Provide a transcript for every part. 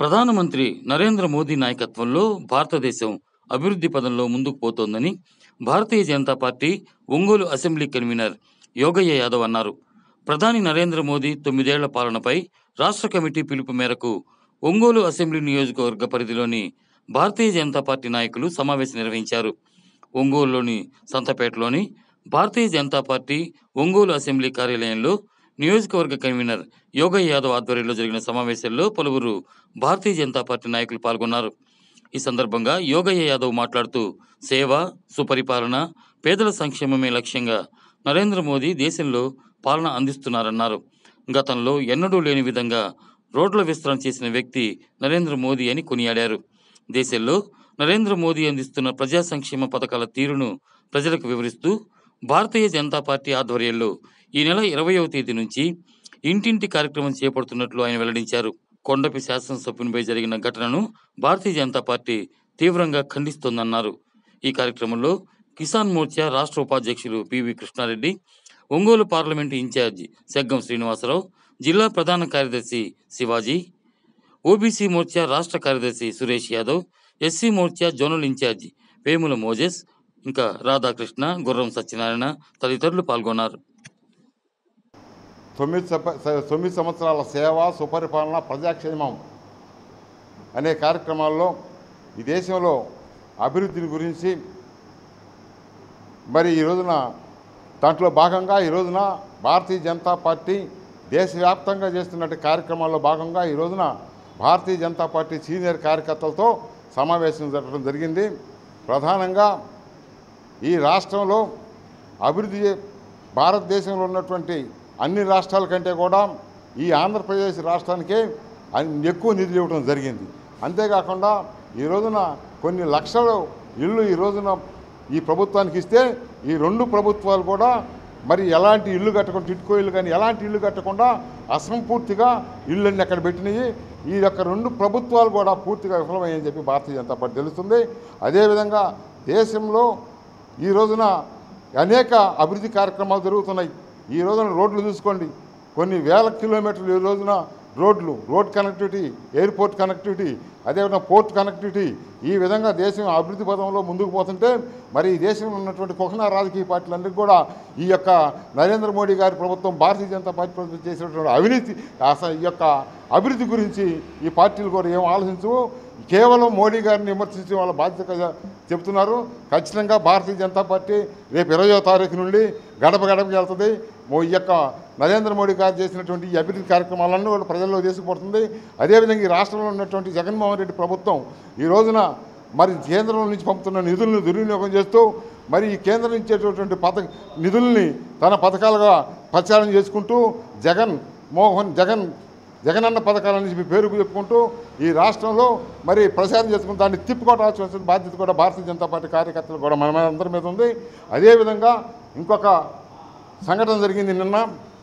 ప్రధానమంత్రి నరేంద్ర మోదీ నాయకత్వంలో భారతదేశం అభివృద్ధి పదంలో ముందుకు పోతోందని భారతీయ జనతా పార్టీ ఒంగోలు అసెంబ్లీ కన్వీనర్ యోగయ్య యాదవ్ అన్నారు ప్రధాని నరేంద్ర మోదీ తొమ్మిదేళ్ల పాలనపై రాష్ట్ర కమిటీ పిలుపు మేరకు ఒంగోలు అసెంబ్లీ నియోజకవర్గ పరిధిలోని భారతీయ జనతా పార్టీ నాయకులు సమావేశం నిర్వహించారు ఒంగోలులోని సంతపేటలోని భారతీయ జనతా పార్టీ ఒంగోలు అసెంబ్లీ కార్యాలయంలో నియోజకవర్గ కన్వీనర్ యోగయ్య యాదవ్ ఆధ్వర్యంలో జరిగిన సమావేశంలో పలువురు భారతీయ జనతా పార్టీ నాయకులు పాల్గొన్నారు ఈ సందర్భంగా యోగయ్య యాదవ్ మాట్లాడుతూ సేవ సుపరిపాలన పేదల సంక్షేమమే లక్ష్యంగా నరేంద్ర మోదీ దేశంలో పాలన అందిస్తున్నారన్నారు గతంలో ఎన్నడూ లేని విధంగా రోడ్ల విస్తరణ చేసిన వ్యక్తి నరేంద్ర మోదీ అని కొనియాడారు దేశంలో నరేంద్ర మోదీ అందిస్తున్న ప్రజా సంక్షేమ పథకాల తీరును ప్రజలకు వివరిస్తూ భారతీయ జనతా పార్టీ ఆధ్వర్యంలో ఈ నెల ఇరవయవ తేదీ నుంచి ఇంటింటి కార్యక్రమం చేపడుతున్నట్లు ఆయన వెల్లడించారు కొండపి శాసనసభ్యునిపై జరిగిన ఘటనను భారతీయ జనతా పార్టీ తీవ్రంగా ఖండిస్తోందన్నారు ఈ కార్యక్రమంలో కిసాన్ మోర్చా రాష్ట్ర ఉపాధ్యక్షులు PV Krishnareddy Ongole parliament incharge Seggam Srinivasarao జిల్లా ప్రధాన కార్యదర్శి శివాజీ ఓబీసీ మోర్చా రాష్ట్ర కార్యదర్శి Suresh Yadav SC Morcha zonal incharge Vemula Moses ఇంకా రాధాకృష్ణ గుర్రం సత్యనారాయణ తదితరులు పాల్గొన్నారు తొమ్మిది సప- స- తొమ్మిది సంవత్సరాల సేవ సుపరిపాలన ప్రజాక్షేమం అనే కార్యక్రమాల్లో ఈ దేశంలో అభివృద్ధిని గురించి మరి ఈ రోజున దాంట్లో భాగంగా ఈ రోజున భారతీయ జనతా పార్టీ దేశవ్యాప్తంగా చేస్తున్నట్టు కార్యక్రమాల్లో భాగంగా ఈ రోజున భారతీయ జనతా పార్టీ సీనియర్ కార్యకర్తలతో సమావేశం జరగడం జరిగింది ప్రధానంగా ఈ రాష్ట్రంలో అభివృద్ధి చే- భారతదేశంలో ఉన్నటువంటి అన్ని రాష్ట్రాల కంటే కూడా ఈ ఆంధ్రప్రదేశ్ రాష్ట్రానికే అన్- ఎక్కువ నిధులు ఇవ్వడం జరిగింది అంతేకాకుండా ఈ రోజున కొన్ని లక్షలు ఇళ్ళు ఈ రోజున ఈ ప్రభుత్వానికి ఇస్తే ఈ రెండు ప్రభుత్వాలు కూడా మరి ఎలాంటి ఇల్లు కట్టకుండా టిట్కో ఇల్లు కానీ ఎలాంటి ఇల్లు కట్టకుండా అసంపూర్తిగా ఇళ్ళన్నీ అక్కడ పెట్టినాయి ఈ యొక్క రెండు ప్రభుత్వాలు కూడా పూర్తిగా విఫలమయ్యని చెప్పి భారతీయ జనతా పార్టీ తెలుస్తుంది అదేవిధంగా దేశంలో ఈ రోజున అనేక అభివృద్ధి కార్యక్రమాలు జరుగుతున్నాయి ఈ రోజున రోడ్లు చూసుకోండి కొన్ని వేల కిలోమీటర్లు ఈ రోజున రోడ్లు రోడ్ కనెక్టివిటీ ఎయిర్పోర్ట్ కనెక్టివిటీ అదేవిధంగా పోర్ట్ కనెక్టివిటీ ఈ విధంగా దేశం అభివృద్ధి పదంలో ముందుకు పోతుంటే మరి ఈ దేశంలో ఉన్నటువంటి కుహనా రాజకీయ పార్టీలన్నిటి కూడా ఈ యొక్క నరేంద్ర మోడీ గారి ప్రభుత్వం భారతీయ జనతా పార్టీ ప్రభుత్వం చేసినటువంటి అవినీతి అసలు ఈ యొక్క అభివృద్ధి గురించి ఈ పార్టీలు కూడా ఏం ఆలోచించవు కేవలం మోడీ గారిని విమర్శించి వాళ్ళ బాధ్యతగా చెబుతున్నారు ఖచ్చితంగా భారతీయ జనతా పార్టీ రేపు ఇరవయో తారీఖు నుండి గడప గడపకి వెళ్తుంది మో- ఈ యొక్క నరేంద్ర మోడీ గారు చేసినటువంటి ఈ అభివృద్ధి కార్యక్రమాలన్నీ కూడా ప్రజల్లో తీసుకుపోతుంది అదేవిధంగా ఈ రాష్ట్రంలో ఉన్నటువంటి జగన్మోహన్ రెడ్డి ప్రభుత్వం ఈ రోజున మరి కేంద్రం నుంచి పంపుతున్న నిధులను దుర్వినియోగం చేస్తూ మరి ఈ కేంద్రం ఇచ్చేటటువంటి పథ నిధుల్ని తన పథకాలుగా ప్రచారం చేసుకుంటూ జగన్ మోహన్ జగన్ జగనన్న పథకాలని చెప్పి పేరు చెప్పుకుంటూ ఈ రాష్ట్రంలో మరి ప్రచారం చేసుకుని దాన్ని తిప్పుకోవాల్సిన బాధ్యత కూడా భారతీయ జనతా పార్టీ కార్యకర్తలు కూడా మన అందరి మీద ఉంది అదేవిధంగా ఇంకొక సంఘటన జరిగింది నిన్న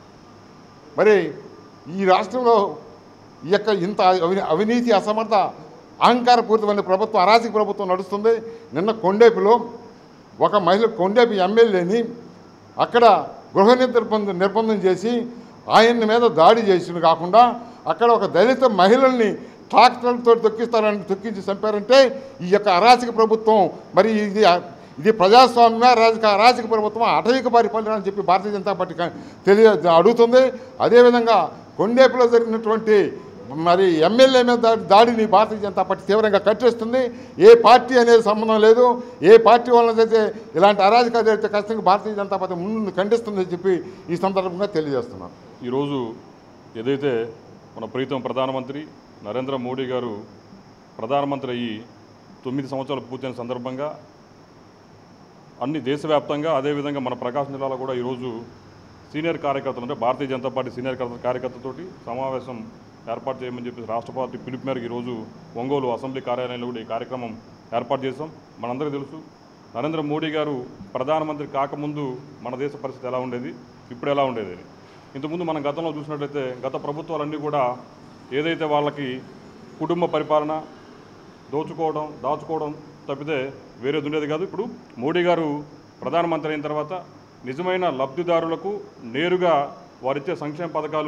మరి ఈ రాష్ట్రంలో ఈ యొక్క ఇంత అవి అవినీతి అసమర్థ అహంకారపూరితమైన ప్రభుత్వం అరాచక ప్రభుత్వం నడుస్తుంది నిన్న కొండేపులో ఒక మహిళ కొండేపి ఎమ్మెల్యేని అక్కడ గృహ నిర్బంధం నిర్బంధం చేసి ఆయన మీద దాడి చేసిన కాకుండా అక్కడ ఒక దళిత మహిళల్ని ట్రాక్టర్లతో తొక్కిస్తారని తొక్కించి చంపారంటే ఈ యొక్క అరాచక ప్రభుత్వం మరి ఇది ఇది ప్రజాస్వామ్య రాజక అరాచక ప్రభుత్వం అటవిక పరిపాలన అని చెప్పి భారతీయ జనతా పార్టీ కా- తెలియ అడుగుతుంది అదేవిధంగా కొండేపులో జరిగినటువంటి మరి ఎమ్మెల్యే మీద దాడి దాడిని భారతీయ జనతా పార్టీ తీవ్రంగా కట్టేస్తుంది ఏ పార్టీ అనేది సంబంధం లేదు ఏ పార్టీ వలన అయితే ఇలాంటి అరాజకాలు జరిగితే ఖచ్చితంగా భారతీయ జనతా పార్టీ ముందు ఖండిస్తుందని చెప్పి ఈ సందర్భంగా తెలియజేస్తున్నాను ఈరోజు ఏదైతే మన ప్రీతం ప్రధానమంత్రి నరేంద్ర మోడీ గారు ప్రధానమంత్రి అయ్యి తొమ్మిది సంవత్సరాలు పూర్తయిన సందర్భంగా అన్ని దేశవ్యాప్తంగా అదేవిధంగా మన ప్రకాశం జిల్లాలో కూడా ఈరోజు సీనియర్ కార్యకర్తలు అంటే భారతీయ జనతా పార్టీ సీనియర్ కార్య- కార్యకర్తలతోటి సమావేశం ఏర్పాటు చేయమని చెప్పి రాష్ట్ర పార్టీ పిలుపు మేరకు ఈరోజు ఒంగోలు అసెంబ్లీ కార్యాలయంలో కూడా ఈ కార్యక్రమం ఏర్పాటు చేశాం మనందరికీ తెలుసు నరేంద్ర మోడీ గారు ప్రధానమంత్రి కాకముందు మన దేశ పరిస్థితి ఎలా ఉండేది ఇప్పుడు ఎలా ఉండేది అని. ఇంతకుముందు మనం గతంలో చూసినట్లయితే గత ప్రభుత్వాలన్నీ కూడా ఏదైతే వాళ్ళకి కుటుంబ పరిపాలన దోచుకోవడం దాచుకోవడం తప్పితే వేరేది ఉండేది కాదు ఇప్పుడు మోడీ గారు ప్రధానమంత్రి అయిన తర్వాత నిజమైన లబ్ధిదారులకు నేరుగా వారిచ్చే సంక్షేమ పథకాలు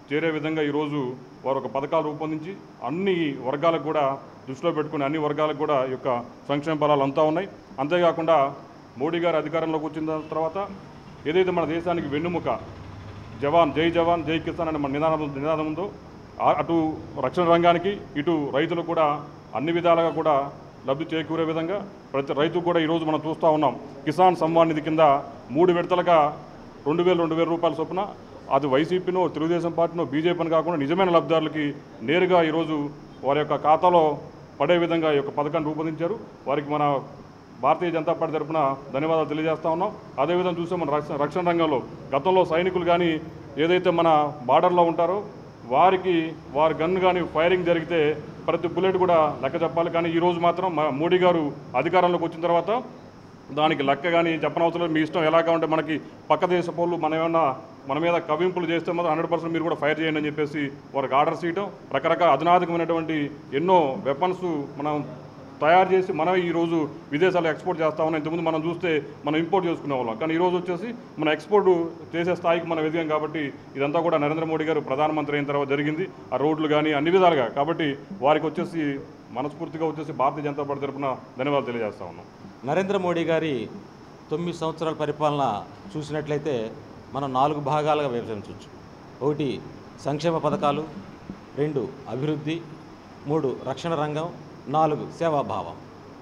చేరే విధంగా ఈరోజు వారు ఒక పథకాలు రూపొందించి అన్ని వర్గాలకు కూడా దృష్టిలో పెట్టుకుని అన్ని వర్గాలకు కూడా ఈ యొక్క సంక్షేమ ఫలాలు అంతా ఉన్నాయి అంతేకాకుండా మోడీ గారు అధికారంలోకి వచ్చిన తర్వాత ఏదైతే మన దేశానికి వెన్నుముక జవాన్ జై జవాన్ జై కిసాన్ అనే మన నినాదం నినాదం ఉందో ఆ- అటు రక్షణ రంగానికి ఇటు రైతులు కూడా అన్ని విధాలుగా కూడా లబ్ధి చేకూరే విధంగా ప్రతి రైతు కూడా ఈరోజు మనం చూస్తూ ఉన్నాం కిసాన్ సమ్మాన్ నిధి కింద మూడు విడతలుగా రెండు వేలు రెండు వేల రూపాయల చొప్పున అది వైసీపీనో తెలుగుదేశం పార్టీనో బీజేపీని కాకుండా నిజమైన లబ్ధిదారులకి నేరుగా ఈరోజు వారి యొక్క ఖాతాలో పడే విధంగా ఈ యొక్క పథకాన్ని రూపొందించారు వారికి మన భారతీయ జనతా పార్టీ తరఫున ధన్యవాదాలు తెలియజేస్తా ఉన్నాం అదేవిధంగా చూస్తే మన రక్షణ రక్షణ రంగంలో గతంలో సైనికులు కానీ ఏదైతే మన బార్డర్లో ఉంటారో వారికి వారి గన్ కానీ ఫైరింగ్ జరిగితే ప్రతి బుల్లెట్ కూడా లెక్క చెప్పాలి కానీ ఈరోజు మాత్రం మా మోడీ గారు అధికారంలోకి వచ్చిన తర్వాత దానికి లెక్క కానీ చెప్పనవసరం లేదు. మీ ఇష్టం ఎలాగా ఉంటే మనకి పక్క దేశ పౌరులు మనం ఏమన్నా మన మీద కవింపులు చేస్తే మాత్రం హండ్రెడ్ పర్సెంట్ మీరు కూడా ఫైర్ చేయండి అని చెప్పేసి వారికి ఆర్డర్స్ ఇవ్వటం రకరకాల అధునాతకమైనటువంటి ఎన్నో వెపన్స్ మనం తయారు చేసి మనం ఈరోజు విదేశాలు ఎక్స్పోర్ట్ చేస్తా ఉన్నాం ఇంతకుముందు మనం చూస్తే మనం ఇంపోర్ట్ చేసుకునే వాళ్ళం కానీ ఈరోజు వచ్చేసి మన ఎక్స్పోర్ట్ చేసే స్థాయికి మనం ఎదిగాం కాబట్టి ఇదంతా కూడా నరేంద్ర మోడీ గారు ప్రధానమంత్రి అయిన తర్వాత జరిగింది ఆ రోడ్లు కానీ అన్ని విధాలుగా కాబట్టి వారికి వచ్చేసి మనస్ఫూర్తిగా వచ్చేసి భారతీయ జనతా పార్టీ తరఫున ధన్యవాదాలు తెలియజేస్తా ఉన్నాం నరేంద్ర మోడీ గారి తొమ్మిది సంవత్సరాల పరిపాలన చూసినట్లయితే మనం నాలుగు భాగాలుగా విభజించవచ్చు ఒకటి సంక్షేమ పథకాలు రెండు అభివృద్ధి మూడు రక్షణ రంగం నాలుగు సేవాభావం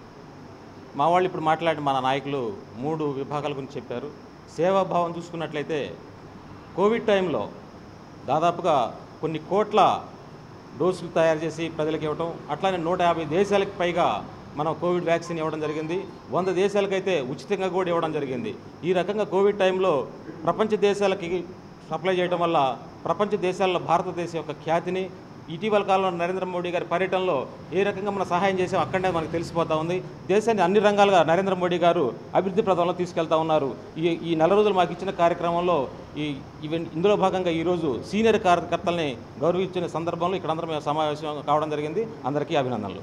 మా వాళ్ళు ఇప్పుడు మాట్లాడిన మన నాయకులు మూడు విభాగాల గురించి చెప్పారు సేవాభావం చూసుకున్నట్లయితే కోవిడ్ టైంలో దాదాపుగా కొన్ని కోట్ల డోసులు తయారు చేసి ప్రజలకు ఇవ్వటం అట్లానే నూట యాభై దేశాలకు పైగా మనం కోవిడ్ వ్యాక్సిన్ ఇవ్వడం జరిగింది వంద దేశాలకైతే ఉచితంగా కూడా ఇవ్వడం జరిగింది ఈ రకంగా కోవిడ్ టైంలో ప్రపంచ దేశాలకి సప్లై చేయడం వల్ల ప్రపంచ దేశాల్లో భారతదేశం యొక్క ఖ్యాతిని ఇటీవల కాలంలో నరేంద్ర మోడీ గారి పర్యటనలో ఏ రకంగా మనం సహాయం చేసాం అక్కడే మనకు తెలిసిపోతా ఉంది దేశాన్ని అన్ని రంగాలుగా నరేంద్ర మోడీ గారు అభివృద్ధి ప్రదంలో తీసుకెళ్తా ఉన్నారు ఈ ఈ నెల రోజులు మాకు ఇచ్చిన కార్యక్రమంలో ఈ ఈవెన్ ఇందులో భాగంగా ఈరోజు సీనియర్ కార్యకర్తల్ని గౌరవించిన సందర్భంలో ఇక్కడ అందరం మేము సమావేశం కావడం జరిగింది అందరికీ అభినందనలు